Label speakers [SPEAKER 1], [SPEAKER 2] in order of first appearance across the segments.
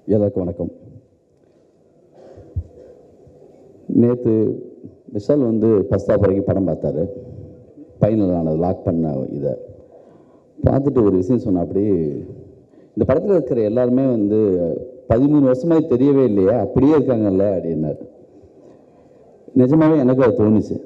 [SPEAKER 1] எல்லாருக்கும் வணக்கம் நேற்று விஷால் வந்து ஃபஸ்ட் ஹாஃப் வரைக்கும் படம் பார்த்தாரு ஃபைனல் ஆனது லாக் பண்ண இதை பார்த்துட்டு ஒரு விஷயம் சொன்ன அப்படி இந்த படத்தில் இருக்கிற எல்லாருமே வந்து பதிமூணு வருஷமாக தெரியவே இல்லையா அப்படியே இருக்காங்கல்ல அப்படின்னாரு நிஜமாவே எனக்கு அது தோணுச்சு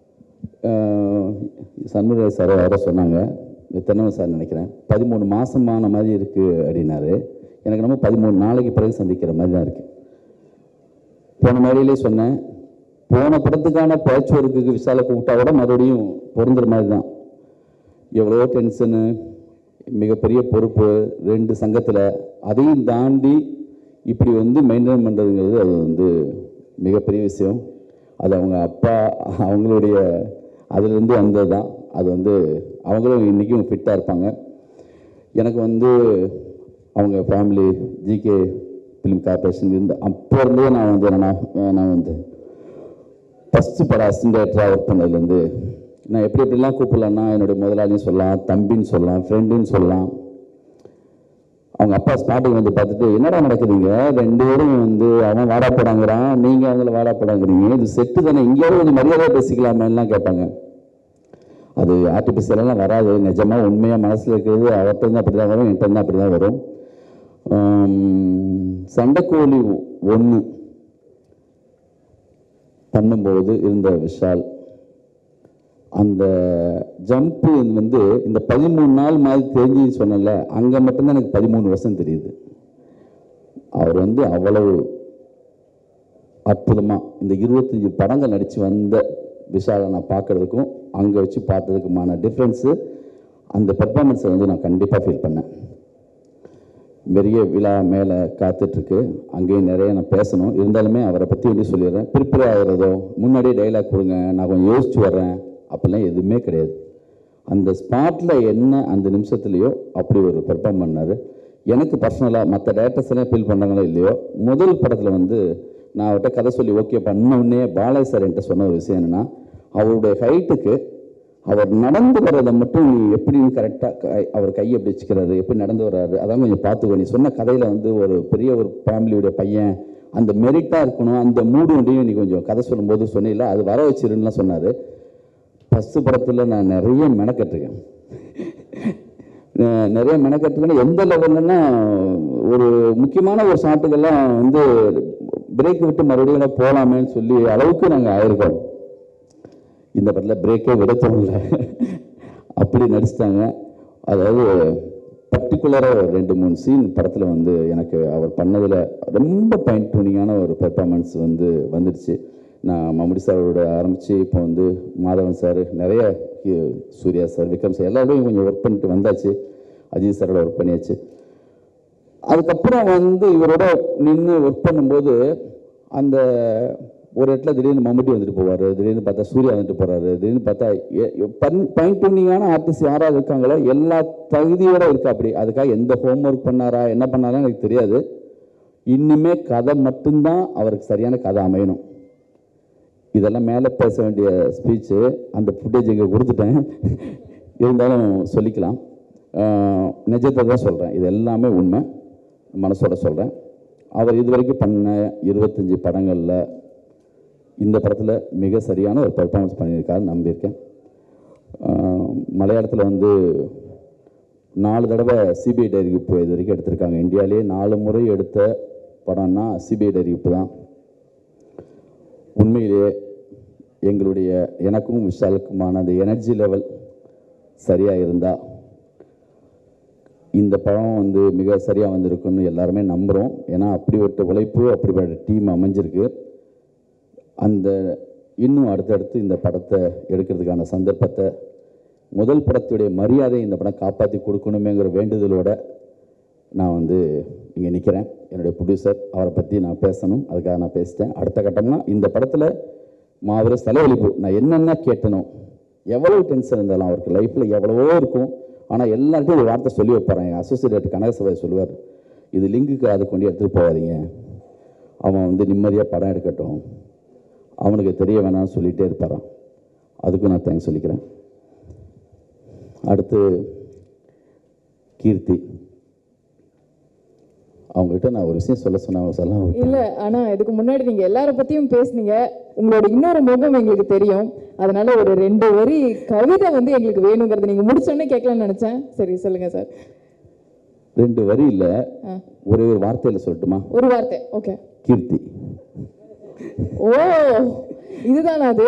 [SPEAKER 1] சண்முக சார் யாரோ சொன்னாங்க தென்னவன் சார் நினைக்கிறேன் பதிமூணு மாதமான மாதிரி இருக்குது அப்படின்னாரு எனக்கு நம்ம பதிமூணு நாளைக்கு பிறகு சந்திக்கிற மாதிரி தான் இருக்குது போன மாதிரிலே சொன்னேன் போன படத்துக்கான பேட்ச் ஒர்க்குக்கு விசால கூப்பிட்டா கூட மறுபடியும் பொருந்துற மாதிரி தான் எவ்வளோ டென்ஷனு மிகப்பெரிய பொறுப்பு ரெண்டு சங்கத்தில் அதையும் தாண்டி இப்படி வந்து மெயின்டைன் பண்ணுறதுங்கிறது அது வந்து மிகப்பெரிய விஷயம் அது அவங்க அப்பா அவங்களுடைய அதுலேருந்து வந்தது தான் அது வந்து அவங்களும் இன்றைக்கும் ஃபிட்டாக இருப்பாங்க எனக்கு வந்து அவங்க ஃபேமிலி ஜிகே ஃபிலிம் கார்பரேஷன் இருந்து அப்போ இருந்தே நான் வந்து என்னன்னா நான் வந்து ஃபஸ்ட்டு படம் அசிஸ்டன்ட் டேரக்டராக ஒர்க் பண்ணதுலேருந்து நான் எப்படி எப்படிலாம் கூப்பிடலான்னா என்னுடைய முதலாளின்னு சொல்லலாம் தம்பின்னு சொல்லலாம் ஃப்ரெண்டுன்னு சொல்லலாம் அவங்க அப்பா ஸ்டார்டிங் வந்து பார்த்துட்டு என்னடா நடக்குதுங்க ரெண்டு பேரும் வந்து அவன் வாடா போடாங்கிறான் நீங்கள் அவங்கள வாடா போடாங்கிறீங்க இது செட்டு தானே இங்கேயாவது கொஞ்சம் மரியாதையாக பேசிக்கலாமேலாம் கேட்பாங்க அது ஆர்டிஃபிஷியலெல்லாம் வராது நிஜமாக உண்மையாக மனசில் இருக்கிறது அவர்கிட்ட இருந்து அப்படி தான் வரும் என்கிட்ட இருந்து அப்படி தான் வரும் ஆம், சண்டைக்கோழி ஒன்று பண்ணும்போது இருந்த விஷால் அந்த ஜம்ப்பு வந்து இந்த பதிமூணு நாள் மாதிரி தெரிஞ்சுன்னு சொன்னல அங்கே மட்டும்தான் எனக்கு பதிமூணு வருஷம் தெரியுது அவர் வந்து அவ்வளவு அற்புதமாக இந்த இருபத்தஞ்சி படங்கள் நடித்து வந்த விஷாலை நான் பார்க்குறதுக்கும் அங்கே வச்சு பார்த்ததுக்குமான டிஃப்ரென்ஸு அந்த பெர்ஃபார்மன்ஸை வந்து நான் கண்டிப்பாக ஃபீல் பண்ணேன் பெரிய விழா மேலே காத்துட்ருக்கு அங்கேயும் நிறைய நான் பேசணும் இருந்தாலுமே அவரை பற்றி வந்து சொல்லிடுறேன் ப்ரிப்பேர் ஆகிறதோ முன்னாடியே டைலாக் கொடுங்க நான் கொஞ்சம் யோசிச்சு வர்றேன் அப்படிலாம் எதுவுமே கிடையாது அந்த ஸ்பாட்டில் என்ன அந்த நிமிஷத்துலேயோ அப்படி ஒரு பெர்ஃபார்ம் பண்ணார் எனக்கு பர்சனலாக மற்ற டேரக்டர்ஸ் எல்லாம் ஃபீல் பண்ணுறாங்களோ இல்லையோ முதல் படத்தில் வந்து நான் அவர்கிட்ட கதை சொல்லி ஓகே பண்ண உடனே பாலாஜி சார் என்கிட்ட சொன்ன ஒரு விஷயம் என்னென்னா அவருடைய ஹைட்டுக்கு அவர் நடந்து வர்றதை மட்டும் நீ எப்படி கரெக்டாக அவர் கையை எப்படி வச்சுக்கிறாரு எப்படி நடந்து வர்றாரு அதான் கொஞ்சம் பார்த்துக்கோ நீ சொன்ன கதையில் வந்து ஒரு பெரிய ஒரு ஃபேமிலியுடைய பையன் அந்த மெரிட்டாக இருக்கணும் அந்த மூடு ஒன்றையும் நீ கொஞ்சம் கதை சொல்லும்போது சொன்னில்ல அது வர வச்சிருன்னுலாம் சொன்னார் ஃபஸ்ட்டு படத்தில் நான் நிறைய மெனக்கட்டுருக்கேன் அஹ் நிறைய மெனக்கட்டுருக்கேன் எந்த லெவல்லன்னா ஒரு முக்கியமான ஒரு ஷாட்டுக்கெல்லாம் வந்து பிரேக் விட்டு மறுபடியும் போகலாமேன்னு சொல்லி அளவுக்கு நாங்கள் ஆயிருக்கோம் இந்த படத்தில் பிரேக்கே விட தோணல அப்படி நடிச்சிட்டாங்க அதாவது பர்டிகுலராக ஒரு ரெண்டு மூணு சீன் படத்தில் வந்து எனக்கு அவர் பண்ணதில் ரொம்ப பாயிண்ட் டூனிங்கான ஒரு பெர்ஃபார்மன்ஸ் வந்து வந்துடுச்சு நான் மம்முடி சாரோட ஆரம்பித்து இப்போ வந்து மாதவன் சார் நிறைய ஹீ- சூர்யா சார் விக்ரம் சார் எல்லாரோடையும் கொஞ்சம் ஒர்க் பண்ணிட்டு வந்தாச்சு அஜித் சாரோட ஒர்க் பண்ணியாச்சு அதுக்கப்புறம் வந்து இவரோட நின்று ஒர்க் பண்ணும்போது அந்த ஒரு இடத்துல திடீர்னு மம்முட்டி வந்துட்டு போவார் திடீர்னு பார்த்தா சூர்யா வந்துட்டு போகிறாரு திடீர்னு பார்த்தா பாயிண்ட் டூனிங்கான ஆர்டிஸ்ட் யாராவது இருக்காங்களோ எல்லா தகுதியோட இருக்கா அப்படி அதுக்காக எந்த ஹோம்ஒர்க் பண்ணாரா என்ன பண்ணாரா எனக்கு தெரியாது இன்னுமே கதை மட்டும்தான் அவருக்கு சரியான கதை அமையணும் இதெல்லாம் மேலே பேச வேண்டிய ஸ்பீச்சு அந்த ஃபுட்டேஜ் இங்கே கொடுத்துட்டேன் இருந்தாலும் சொல்லிக்கலாம் ஆஹ் நிஜத்தை தான் சொல்கிறேன் இது எல்லாமே உண்மை மனசோட சொல்கிறேன் அவர் இதுவரைக்கும் பண்ண இருபத்தஞ்சி படங்களில் இந்த படத்தில் மிக சரியான ஒரு பெர்ஃபார்மன்ஸ் பண்ணியிருக்காருன்னு நம்பியிருக்கேன் ஆஹ் மலையாளத்தில் வந்து நாலு தடவை சிபிஐ டைரி உப்பு இது வரைக்கும் எடுத்திருக்காங்க இந்தியாவிலேயே நாலு முறை எடுத்த படம்னா சிபிஐ டைரி உப்பு தான் உண்மையிலேயே எங்களுடைய எனக்கும் விஷாலுக்குமான அந்த எனர்ஜி லெவல் சரியாக இருந்தால் இந்த படம் வந்து மிக சரியாக வந்திருக்குன்னு எல்லாருமே நம்புகிறோம் ஏன்னா அப்படிப்பட்ட உழைப்பு அப்படிப்பட்ட டீம் அமைஞ்சிருக்கு அந்த இன்னும் அடுத்தடுத்து இந்த படத்தை எடுக்கிறதுக்கான சந்தர்ப்பத்தை முதல் படத்துடைய மரியாதையை இந்த படம் காப்பாற்றி கொடுக்கணுமேங்கிற வேண்டுதலோட நான் வந்து இங்கே நிற்கிறேன் என்னுடைய ப்ரொடியூசர் அவரை பற்றி நான் பேசணும் அதுக்காக நான் பேசிட்டேன் அடுத்த கட்டம்னா இந்த படத்தில் மாபெரும் செலவழிப்பு நான் என்னென்ன கேட்டனோ எவ்வளவு டென்ஷன் இருந்தாலும் அவருக்கு லைஃப்பில் எவ்வளவோ இருக்கும் ஆனால் எல்லார்ட்டையும் ஒரு வார்த்தை சொல்லி வைப்பாரன் எங்கள் அசோசியேட் கனகசபை சொல்லுவார் இது லிங்குக்கு அதை கொண்டு எடுத்துகிட்டு போகாதீங்க அவன் வந்து நிம்மதியாக படம் எடுக்கட்டும் அவனுக்கு தெரிய வேணாம்னு சொல்லிகிட்டே இருப்பாரான் அதுக்கும் நான் தேங்க்ஸ் சொல்லிக்கிறேன் அடுத்து கீர்த்தி அவங்ககிட்ட நான் ஒரு விஷயம் சொல்ல சொன்னேன் அவங்க சொல்ல
[SPEAKER 2] இல்ல ஆனா இதுக்கு முன்னாடி நீங்க எல்லார பத்தியும் பேசுனீங்க உங்களோட இன்னொரு முகம் எங்களுக்கு தெரியும் அதனால ஒரு ரெண்டு வரி கவிதை வந்து எங்களுக்கு வேணுங்கிறது நீங்க முடிச்சோடனே கேட்கலாம்னு நினைச்சேன் சரி சொல்லுங்க சார்
[SPEAKER 1] ரெண்டு வரி இல்லை
[SPEAKER 2] ஆ.
[SPEAKER 1] ஒரே ஒரு வார்த்தையில் சொல்லட்டுமா
[SPEAKER 2] ஒரு வார்த்தை ஓகே
[SPEAKER 1] கீர்த்தி
[SPEAKER 2] ஓ இதுதான் அது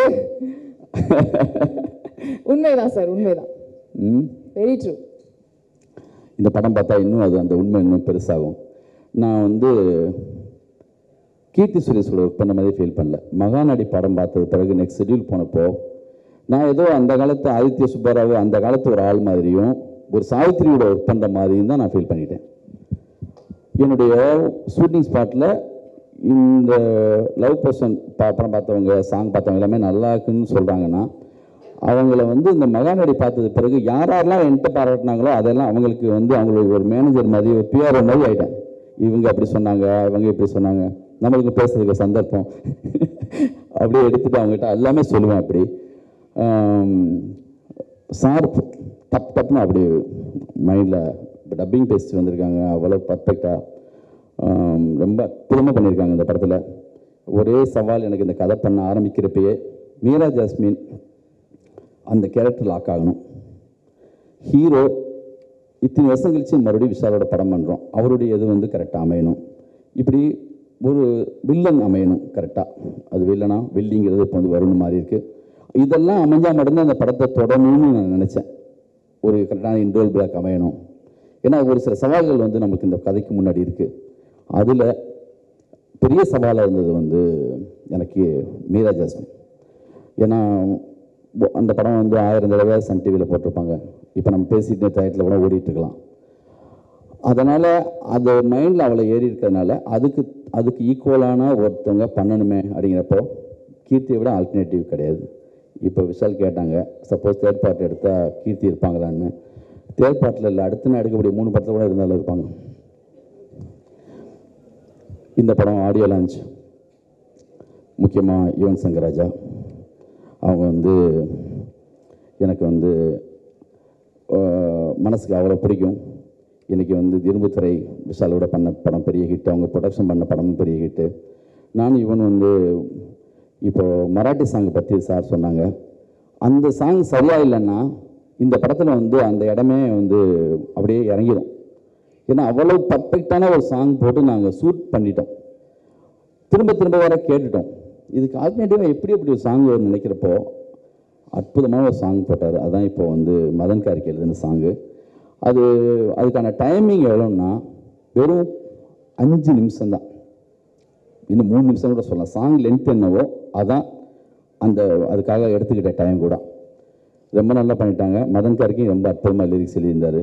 [SPEAKER 2] உண்மைதான் சார் உண்மைதான்
[SPEAKER 1] ம்
[SPEAKER 2] வெரி ட்ரூ
[SPEAKER 1] இந்த படம் பார்த்தா இன்னும் அது அந்த உண்மை இன்னும் பெருசாகும் நான் வந்து கீர்த்தி சுரேஷோட ஒர்க் பண்ண மாதிரி ஃபீல் பண்ணல மகாநடி படம் பார்த்தது பிறகு நெக்ஸ்ட் ஷெட்யூல் போனப்போ நான் ஏதோ அந்த காலத்து ஆதித்ய சுப்பராவ் அந்த காலத்து ஒரு ஆள் மாதிரியும் ஒரு சாவித்திரியோட ஒர்க் பண்ணுற மாதிரியும் தான் நான் ஃபீல் பண்ணிட்டேன் என்னுடைய ஷூட்டிங் ஸ்பாட்டில் இந்த லவ் பர்சன் படம் பார்த்தவங்க சாங் பார்த்தவங்க எல்லாமே நல்லா இருக்குன்னு சொல்கிறாங்கன்னா அவங்கள வந்து இந்த மகாநடி பார்த்தது பிறகு யார் யாரெல்லாம் என்கிட்ட பாராட்டினாங்களோ அதெல்லாம் அவங்களுக்கு வந்து அவங்களுக்கு ஒரு மேனேஜர் மாதிரி ஒரு பிஆர் மாதிரி ஆகிட்டேன் இவங்க அப்படி சொன்னாங்க இவங்க இப்படி சொன்னாங்க நம்மளுக்கு பேசுறதுக்கு சந்தர்ப்பம் அப்படியே எடுத்துட்டு அவங்ககிட்ட எல்லாமே சொல்லுவேன் அப்படி சார் டப் டப்னு அப்படி மைண்டில் இப்போ டப்பிங் பேசிட்டு வந்திருக்காங்க அவ்வளோ பர்ஃபெக்டாக ரொம்ப அற்புதமாக பண்ணியிருக்காங்க இந்த படத்தில் ஒரே சவால் எனக்கு இந்த கதை பண்ண ஆரம்பிக்கிறப்பயே மீரா ஜாஸ்மின் அந்த கேரக்டர் லாக் ஆகணும் ஹீரோ இத்தனை வருஷம் கழிச்சு மறுபடியும் விஷாலோட படம் பண்ணுறோம் அவருடைய இது வந்து கரெக்டாக அமையணும் இப்படி ஒரு வில்லன் அமையணும் கரெக்டாக அது வில்லனா வில்லிங்கிறது இப்போ வந்து வரும்னு மாதிரி இருக்குது இதெல்லாம் அமைஞ்சால் மட்டும்தான் அந்த படத்தை தொடரணும்னு நான் நினச்சேன் ஒரு கரெக்டான இன்டோல் பிளாக் அமையணும் ஏன்னா ஒரு சில சவால்கள் வந்து நமக்கு இந்த கதைக்கு முன்னாடி இருக்குது அதில் பெரிய சவாலாக இருந்தது வந்து எனக்கு மீரா ஜாஸ்மின் ஏன்னா ஒ- அந்த படம் வந்து ஆயிரம் தடவை சன் டிவியில் போட்டிருப்பாங்க இப்போ நம்ம பேசிட்டு டயத்தில் கூட ஓடிட்டு இருக்கலாம் அதனால் அது மைண்டில் அவளை ஏறி இருக்கிறதுனால அதுக்கு அதுக்கு ஈக்குவலான ஒருத்தவங்க பண்ணணுமே அப்படிங்கிறப்போ கீர்த்தியை விட ஆல்டர்னேட்டிவ் கிடையாது இப்போ விஷால் கேட்டாங்க சப்போஸ் தேர்ட் பார்ட் எடுத்தால் கீர்த்தி இருப்பாங்களான்னு தேர்ட் பார்ட்டில் இல்லை அடுத்து நான் எடுக்கக்கூடிய மூணு படத்தில் கூட இருந்தாலும் இருப்பாங்க இந்த படம் ஆடியோ லான்ச் முக்கியமாக யுவன் சங்கர் ராஜா அவங்க வந்து எனக்கு வந்து ஆஹ், மனசுக்கு அவ்வளோ பிடிக்கும் இன்றைக்கி வந்து இரும்புத்துறை விஷாலோட பண்ண படம் பெரிய ஹிட் அவங்க ப்ரொடக்ஷன் பண்ண படமும் பெரிய ஹிட்டு நானும் இவன் வந்து இப்போ மராட்டி சாங் பற்றி சார் சொன்னாங்க அந்த சாங் சரியா இல்லைன்னா இந்த படத்தில் வந்து அந்த இடமே வந்து அப்படியே இறங்கிடும் ஏன்னா அவ்வளோ பர்ஃபெக்டான ஒரு சாங் போட்டு நாங்கள் ஷூட் பண்ணிட்டோம் திரும்ப திரும்ப வர கேட்டுட்டோம் இதுக்கு ஆல்டர்னேட்டிவாக எப்படி எப்படி ஒரு சாங் வரும்னு நினைக்கிறப்போ அற்புதமான ஒரு சாங் போட்டார் அதான் இப்போ வந்து மதன் கார்கி எழுதின சாங்கு அது அதுக்கான டைமிங் எவ்வளோன்னா வெறும் அஞ்சு நிமிஷம்தான் இன்னும் மூணு நிமிஷம் கூட சொல்லலாம் சாங் லென்த் என்னவோ அதான் அந்த அதுக்காக எடுத்துக்கிட்ட டைம் கூட ரொம்ப நல்லா பண்ணிட்டாங்க மதன் கார்கி ரொம்ப அற்புதமாக லிரிக்ஸ் எழுதியிருந்தார்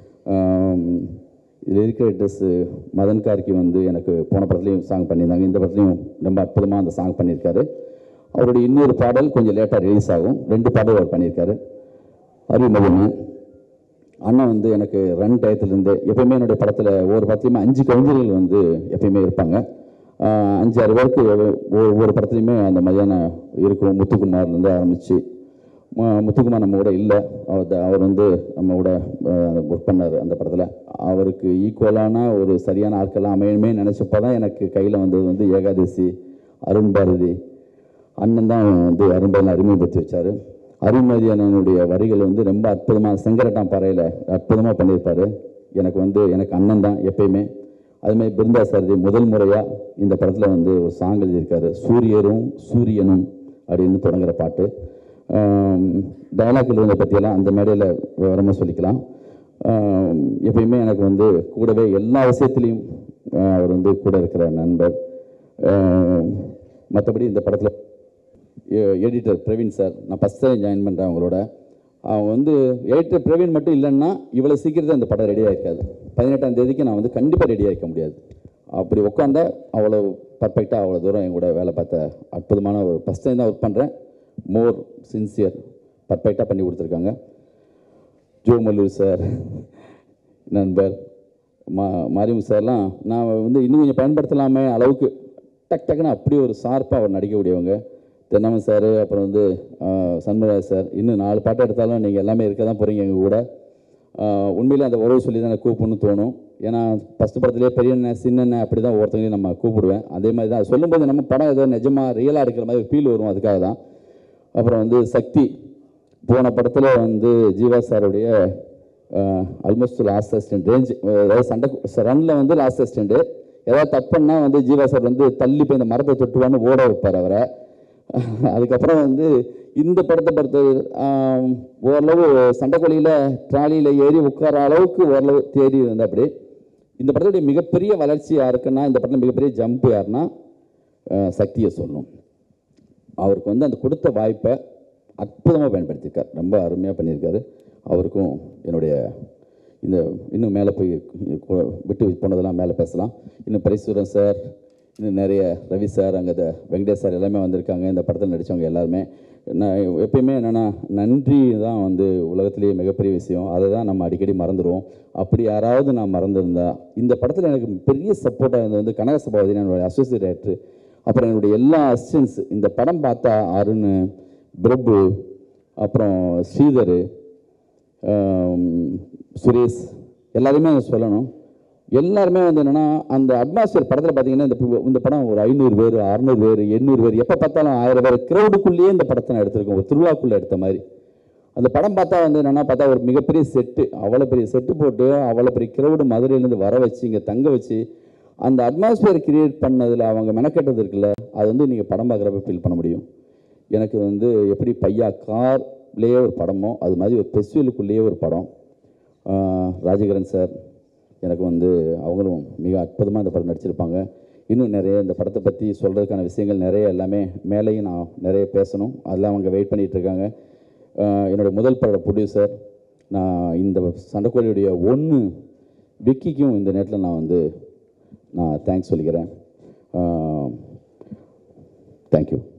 [SPEAKER 1] இதில் இருக்கிற ட்ரெஸ்ஸு மதன் கார்கி வந்து எனக்கு போன படத்துலையும் சாங் பண்ணியிருந்தாங்க இந்த படத்துலையும் ரொம்ப அற்புதமாக அந்த சாங் பண்ணியிருக்காரு அவருடைய இன்னொரு பாடல் கொஞ்சம் லேட்டாக ரிலீஸ் ஆகும் ரெண்டு பாடல் அவர் பண்ணியிருக்காரு அறிமுகமே அண்ணன் வந்து எனக்கு ரன் டயத்துலேருந்து எப்பயுமே என்னுடைய படத்தில் ஒவ்வொரு படத்துலையுமே அஞ்சு கவிஞர்கள் வந்து எப்பயுமே இருப்பாங்க ஆஹ் அஞ்சு ஆறு பேருக்கு ஒவ்வொரு- ஒவ்வொரு படத்துலையுமே அந்த மாதிரியான இருக்கும் முத்துக்குமார்லேருந்து ஆரம்பித்து முத்துக்குமார் நம்ம கூட இல்லை அவர் த- அவர் வந்து நம்ம கூட ஒர்க் பண்ணார் அந்த படத்தில் அவருக்கு ஈக்குவலான ஒரு சரியான ஆட்கள்லாம் அமையணுமே நினச்சப்போ தான் எனக்கு கையில் வந்தது வந்து ஏகாதசி அருண் பாரதி அண்ணன் தான் வந்து அருண்பாரதி அறிமுகப்படுத்தி வச்சார் அருண்மதி அண்ணனுடைய வரிகள் வந்து ரொம்ப அற்புதமாக செங்கரட்டான் பாறையில் அற்புதமாக பண்ணியிருப்பார் எனக்கு வந்து எனக்கு அண்ணன் தான் எப்பயுமே அதுமாதிரி பிருந்தா சாரதி முதல் முறையாக இந்த படத்தில் வந்து ஒரு சாங் எழுதியிருக்காரு சூரியரும் சூரியனும் அப்படின்னு தொடங்குற பாட்டு டயலாக் எழுதுனதை பற்றியெல்லாம் அந்த மேடையில் விவரமாக சொல்லிக்கலாம் ஆம், எப்பயுமே எனக்கு வந்து கூடவே எல்லா விஷயத்துலேயும் ஆஹ், அவர் வந்து கூட இருக்கிற நண்பர் மற்றபடி இந்த படத்தில் எடிட்டர் பிரவீன் சார் நான் ஃபஸ்ட் டைம் ஜாயின் பண்ணுறேன் அவங்களோட அவங்க வந்து எடிட்டர் பிரவீன் மட்டும் இல்லைன்னா இவ்வளோ சீக்கிரத்தில் அந்த படம் ரெடியாக இருக்காது பதினெட்டாம் தேதிக்கு நான் வந்து கண்டிப்பாக ரெடியாக இருக்க முடியாது அப்படி உட்காந்தா அவ்வளோ பர்ஃபெக்டாக அவ்வளோ தூரம் என் கூட வேலை பார்த்த அற்புதமான ஒரு ஃபஸ்ட் டைம் தான் ஒர்க் பண்ணுறேன் மோர் சின்சியர் பர்ஃபெக்டாக பண்ணி கொடுத்துருக்காங்க ஜோ மல்லூர் சார் நண்பர் மா மாரியம் சார்லாம் நான் வந்து இன்னும் கொஞ்சம் பயன்படுத்தலாமே அளவுக்கு டக் டக்குன்னு அப்படி ஒரு ஷார்ப்பாக அவர் நடிக்கக்கூடியவங்க தென்னமன் சார் அப்புறம் வந்து ஆஹ், சண்முகராஜ் சார் இன்னும் நாலு பாட்டு எடுத்தாலும் நீங்கள் எல்லாமே இருக்க தான் போகிறீங்க எங்கள் கூட ஆஹ், உண்மையிலே அந்த உறவு சொல்லி தான் எனக்கு கூப்பிடணும்னு தோணும் ஏன்னா ஃபஸ்ட் படத்துலேயே பெரியண்ணன் சின்னண்ணன் அப்படி தான் ஒவ்வொருத்தங்களையும் நம்ம கூப்பிடுவேன் அதே மாதிரி தான் சொல்லும்போது நம்ம படம் ஏதோ நிஜமாக ரியலாக இருக்கிற மாதிரி ஃபீல் வரும் அதுக்காக தான் அப்புறம் வந்து சக்தி போன படத்தில் வந்து ஜீவா சாருடைய ஆல்மோஸ்ட் லாஸ்ட் அசிஸ்டன்ட் ரேஞ்ச் அதாவது சண்டை ரனில் வந்து லாஸ்ட் அசிஸ்டண்ட்டு ஏதாவது தப்புன்னா வந்து ஜீவா சார் வந்து தள்ளி போய் இந்த மரத்தை தொட்டுவான்னு ஓட வைப்பார் அவரை அதுக்கப்புறம் வந்து இந்த படத்தை பொறுத்த ஆம், ஓரளவு சண்டைக்கோழியில் ட்ராலியில் ஏறி உட்கார அளவுக்கு ஓரளவு தேடி இருந்த அப்படி இந்த படத்துடைய மிகப்பெரிய வளர்ச்சி யாருக்குன்னா இந்த படத்தில் மிகப்பெரிய ஜம்ப் யாருன்னா அஹ், சக்தியை சொல்லணும் அவருக்கு வந்து அந்த கொடுத்த வாய்ப்பை அற்புதமாக பயன்படுத்தியிருக்கார் ரொம்ப அருமையாக பண்ணியிருக்காரு அவருக்கும் என்னுடைய இந்த இன்னும் மேலே போய் கு- விட்டு போனதெல்லாம் மேலே பேசலாம் இன்னும் பரீஸ்வரன் சார் இன்னும் நிறைய ரவி சார் அங்கே இந்த வெங்கடேஷ் சார் எல்லாமே வந்திருக்காங்க இந்த படத்தில் நடித்தவங்க எல்லாருமே நான் எப்பயுமே என்னென்னா நன்றி தான் வந்து உலகத்திலேயே மிகப்பெரிய விஷயம் அதை தான் நம்ம அடிக்கடி மறந்துடுவோம் அப்படி யாராவது நான் மறந்துருந்தா இந்த படத்தில் எனக்கு பெரிய சப்போர்ட்டாக இருந்தது வந்து கனக சபாபதி என்னுடைய அசோசியேட் டைரக்டர் அப்புறம் என்னுடைய எல்லா அசிஸ்டன்ஸ் இந்த படம் பார்த்தா அருண் பிரபு அப்புறம் ஸ்ரீதர் ஆம், சுரேஷ் எல்லாருமே அதை சொல்லணும் எல்லாருமே வந்து என்னென்னா அந்த அட்மாஸ்பியர் படத்தில் பார்த்தீங்கன்னா இந்த பு- இந்த படம் ஒரு ஐநூறு பேர் அறநூறு பேர் எண்ணூறு பேர் எப்போ பார்த்தாலும் ஆயிரம் பேர் க்ரௌடுக்குள்ளேயே இந்த படத்தை நான் எடுத்திருக்கேன் ஒரு திருவிழாக்குள்ளே எடுத்த மாதிரி அந்த படம் பார்த்தா வந்து என்னென்னா பார்த்தா ஒரு மிகப்பெரிய செட்டு அவ்வளோ பெரிய செட்டு போட்டு அவ்வளோ பெரிய க்ரௌடு மதுரையிலேருந்து வர வச்சு இங்கே தங்க வச்சு அந்த அட்மாஸ்பியர் கிரியேட் பண்ணதில் அவங்க மெனக்கெட்டது இருக்குல்ல அது வந்து நீங்கள் படம் பார்க்குறப்ப ஃபீல் பண்ண முடியும் எனக்கு வந்து எப்படி பையா கார்லேயே ஒரு படமோ அது மாதிரி ஒரு ஃபெஸ்டிவலுக்குள்ளேயே ஒரு படம் ஆஹ் ராஜகிரண் சார் எனக்கு வந்து அவங்களும் மிக அற்புதமாக இந்த படம் நடிச்சிருப்பாங்க இன்னும் நிறைய இந்த படத்தை பற்றி சொல்கிறதுக்கான விஷயங்கள் நிறைய எல்லாமே மேலேயும் நான் நிறைய பேசணும் அதெல்லாம் அவங்க வெயிட் பண்ணிகிட்டு இருக்காங்க ஆஹ் என்னுடைய முதல் பட ப்ரொடியூசர் நான் இந்த சண்டைக்கோழியுடைய ஒன்று விக்கிக்கும் இந்த நேரத்தில் நான் வந்து நான் தேங்க்ஸ் சொல்லிக்கிறேன் தேங்க்யூ